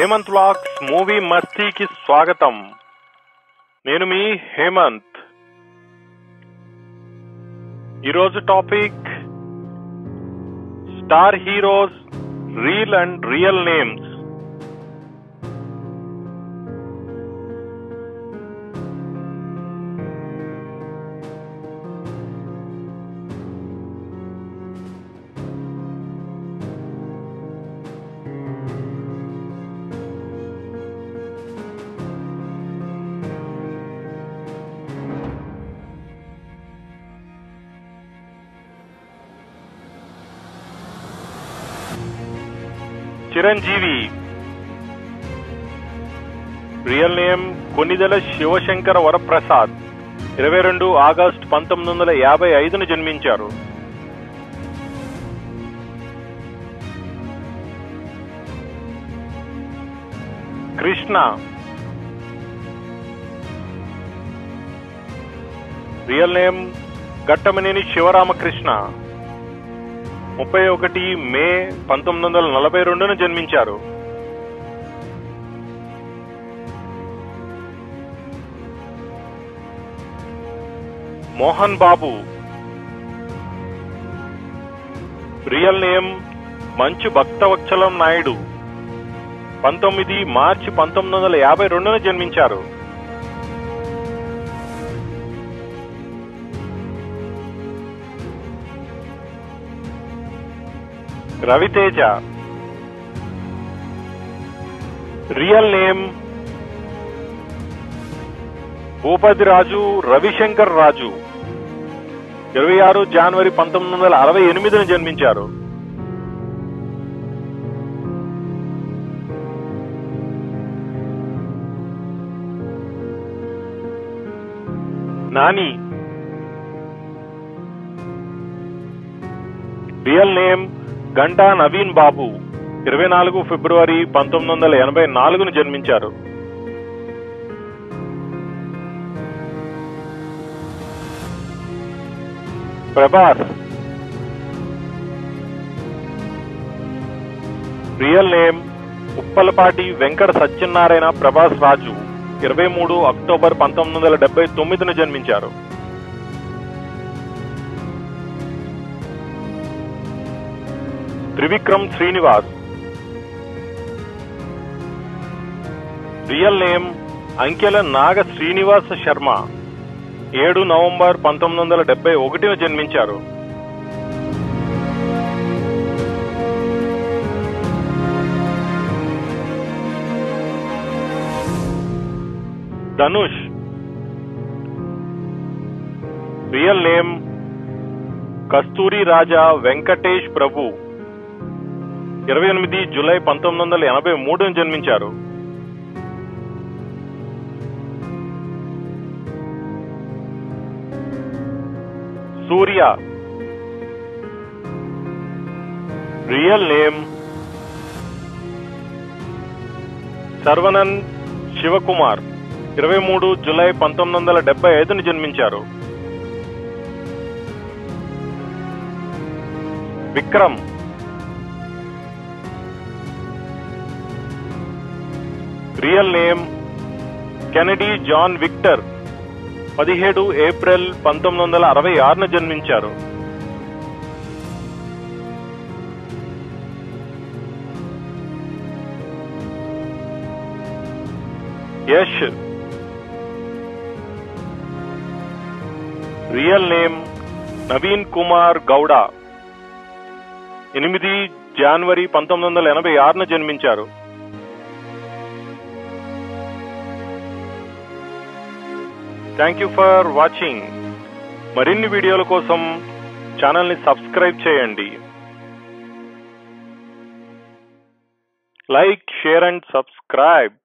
Hemant vlogs movie మస్తీకి స్వాగతం నేను మీ హేమంత్ ఈరోజు topic star heroes reel and real names Chiranjeevi real name Konidela Sivashankara Varaprasad ఇరవై రెండు ఆగస్టు పంతొమ్మిది వందల యాభై ఐదును జన్మించారు కృష్ణ రియల్ నేమ్ గట్టమనేని శివరామకృష్ణ ముప్పై ఒకటి మే పంతొమ్మిది వందల నలభై రెండున జన్మించారు మోహన్ బాబు రియల్ నేమ్ మంచు భక్తవత్సలం నాయుడు పంతొమ్మిది మార్చి పంతొమ్మిది వందల యాభై రెండున జన్మించారు రవితేజ రియల్ నేమ్ భూపతి రాజు రవిశంకర్ రాజు ఇరవై ఆరు జనవరి పంతొమ్మిది వందల అరవై ఎనిమిదిన జన్మించారు నాని రియల్ నేమ్ గంటా నవీన్ బాబు ఇరవై నాలుగు ఫిబ్రవరి పంతొమ్మిది వందల ఎనభై నాలుగును జన్మించారు ప్రభాస్ రియల్ నేమ్ ఉప్పలపాటి వెంకట సత్యనారాయణ ప్రభాస్ రాజు ఇరవై మూడు అక్టోబర్ పంతొమ్మిది వందల డెబ్బై తొమ్మిదిన జన్మించారు త్రివిక్రమ్ శ్రీనివాస్ రియల్ నేమ్ అంకెల నాగ శ్రీనివాస శర్మ ఏడు నవంబర్ పంతొమ్మిది వందల డెబ్బై ఒకటిన జన్మించారు ధనుష్ రియల్ నేమ్ కస్తూరి రాజా వెంకటేష్ ప్రభు ఇరవై ఎనిమిది జూలై పంతొమ్మిది వందల ఎనభై మూడున జన్మించారు సూర్య రియల్ నేమ్ సర్వనన్ శివకుమార్ ఇరవై మూడు జులై పంతొమ్మిది వందల డెబ్బై ఐదున జన్మించారు Vikram real name Kennedy John Victor పదిహేడు ఏప్రిల్ పంతొమ్మిది వందల అరవై ఆరున జన్మించారు యష్ రియల్ నేమ్ నవీన్ కుమార్ గౌడ ఎనిమిది జనవరి పంతొమ్మిది వందల ఎనభై ఆరున జన్మించారు థ్యాంక్ యూ ఫర్ వాచింగ్ మరిన్ని వీడియోల కోసం ఛానల్ని సబ్స్క్రైబ్ చేయండి లైక్ షేర్ అండ్ సబ్స్క్రైబ్